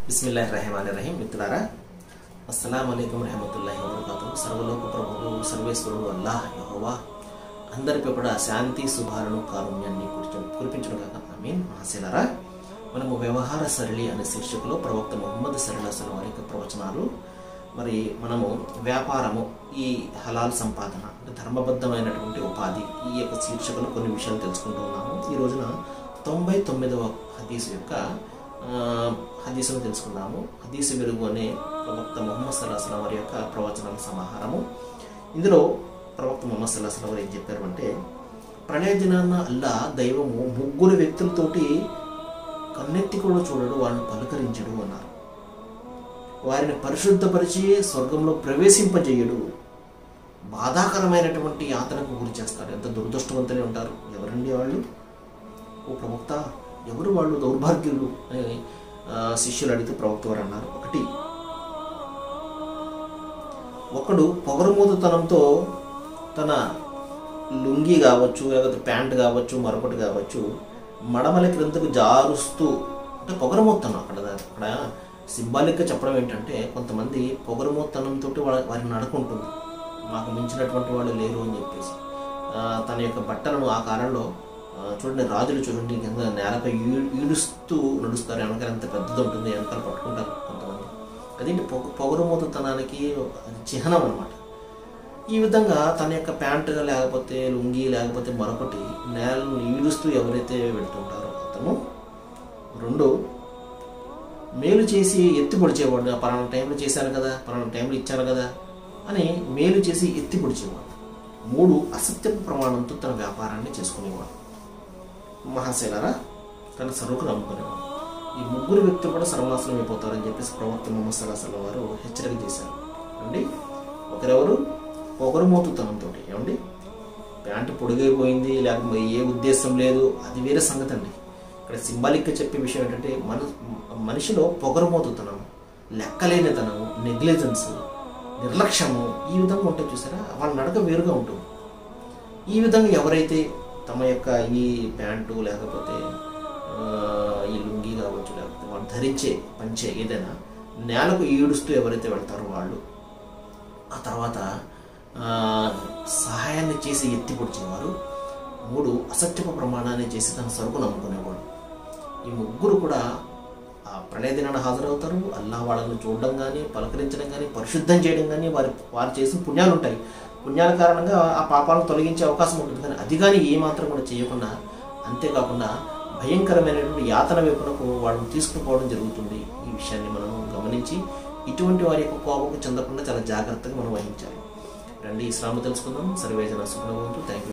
బిస్మిల్లాహ్ రహమాన్ రహీం మిత్రులారా అస్సలం అయికం రహమతుల్లాహి వబర్కాతు సర్వలోక ప్రభువు సర్వేశ్వరుడు అల్లాహ్ యహోవా అందరిపై కూడా శాంతి శుభాలను కారుణ్యాన్ని కురిచు కురిపించడం కాక మీన్ మహాశీలరా మనము వ్యవహార సరళి అనే శీర్షికలో ప్రవక్త ముహమ్మద్ సరళ అసలు వారి యొక్క ప్రవచనాలు మరి మనము వ్యాపారము ఈ హలాల్ సంపాదన అంటే ధర్మబద్ధమైనటువంటి ఉపాధి ఈ యొక్క శీర్షికలో కొన్ని విషయాలు తెలుసుకుంటూ ఉన్నాము ఈ రోజున తొంభై తొమ్మిదవ హదీసు యొక్క ఆ, హదీసును తెలుసుకుందాము హదీసు వెలుగు అనే ప్రవక్త ముహమ్మద్ సల్లాహం వారి యొక్క ప్రవచనాల సమాహారము ఇందులో ప్రవక్త ముహమ్మద్ సల్లాహం వారు ఏం చెప్పారు అంటే ప్రళయ దినాన్న అల్లా దైవము ముగ్గురు వ్యక్తులతోటి కన్నెత్తి కూడా చూడడు వాళ్ళని పలకరించడు అన్నారు వారిని పరిశుద్ధపరిచి స్వర్గంలో ప్రవేశింపజేయడు బాధాకరమైనటువంటి యాతనకు గురి చేస్తారు ఎంత దురదృష్టవంతులే ఉంటారు ఎవరండి వాళ్ళు ఓ ప్రవక్త ఎవరు వాళ్ళు దౌర్భాగ్యులు అని ఆ, శిష్యులు అడిగితే ప్రవక్త వారు అన్నారు ఒకటి ఒకడు పొగరుమూతతనంతో తన లుంగి కావచ్చు లేకపోతే ప్యాంట్ కావచ్చు మరొకటి కావచ్చు మడమల క్రిందకు జారుస్తూ అంటే పొగరమూతనం అక్కడ అక్కడ సింబాలిక్గా చెప్పడం ఏంటంటే కొంతమంది పొగరమూతనంతో వాళ్ళ వారిని నడుకుంటుంది మాకు మించినటువంటి వాళ్ళు లేరు అని చెప్పేసి ఆ, తన యొక్క బట్టలను ఆ కాలంలో ఆ, చూడండి రాజులు చూడండి కింద నేలపై ఈ- ఈడుస్తూ నడుస్తారు వెనకాల ఎంత పెద్దది ఉంటుంది వెనకాల పట్టుకుంటారు కొంతమంది అదేంటి పొగ పొగరుమూతతనానికి అది చిహ్నం అనమాట ఈ విధంగా తన యొక్క ప్యాంటు లేకపోతే లుంగి లేకపోతే మరొకటి నేలను ఈడుస్తూ ఎవరైతే వెళ్తుంటారో అతను రెండు మేలు చేసి ఎత్తి పొడిచేవాడు "ఆ పలానా టైంలో చేశాను కదా పలానా టైంలో ఇచ్చాను కదా అని మేలు చేసి ఎత్తి పొడిచేవాడు మూడు అసత్యపు ప్రమాణంతో తన వ్యాపారాన్ని చేసుకునేవాడు మహాశైలరా తన సరుకు నమ్ముకునేవాడు ఈ ముగ్గురు వ్యక్తులు కూడా సర్వనాశనం అయిపోతారని చెప్పేసి ప్రవక్త ముహమ్మద్ సల్లాహం వారు హెచ్చరిక చేశారు అండి ఒకరెవరు పొగరుమోతుతనంతో ఏమండి ప్యాంటు పొడిగైపోయింది లేకపోతే ఏ ఉద్దేశం లేదు అది వేరే సంగతి అండి ఇక్కడ సింబాలిక్గా చెప్పే విషయం ఏంటంటే మన మనిషిలో పొగరుమోతుతనం లెక్కలేనితనం నెగ్లిజెన్స్ నిర్లక్ష్యము ఈ విధంగా ఉంటుంది చూసారా వాళ్ళ నడక వేరుగా ఉంటుంది ఈ విధంగా ఎవరైతే తమ యొక్క ఈ ప్యాంటు లేకపోతే ఆ, ఈ లుంగి కావచ్చు లేకపోతే వాళ్ళు ధరించే పంచే ఏదైనా నేలకు ఈడుస్తూ ఎవరైతే వెళ్తారో వాళ్ళు ఆ తర్వాత ఆ, సహాయాన్ని చేసి ఎత్తి పొడిచేవారు మూడు అసత్యపు ప్రమాణాన్ని చేసి తన సరుకు నమ్ముకునేవాడు ఈ ముగ్గురు కూడా ఆ ప్రళయ దినాన హాజరవుతారు అల్లా వాళ్ళని చూడడం కానీ పలకరించడం కానీ పరిశుద్ధం చేయడం కానీ వారి వారు చేసిన పుణ్యాలు ఉంటాయి పుణ్యాల కారణంగా ఆ పాపాలను తొలగించే అవకాశం ఉంటుంది కానీ అది కానీ ఏ మాత్రం కూడా చేయకుండా అంతేకాకుండా భయంకరమైనటువంటి యాతన వైపునకు వాళ్ళని తీసుకుపోవడం జరుగుతుంది ఈ విషయాన్ని మనం గమనించి ఇటువంటి వారి యొక్క కోపకు చెందకుండా చాలా జాగ్రత్తగా మనం వహించాలి రండి ఇస్లాము తెలుసుకుందాం సర్వేజన సుఖనవంతు థ్యాంక్ యూ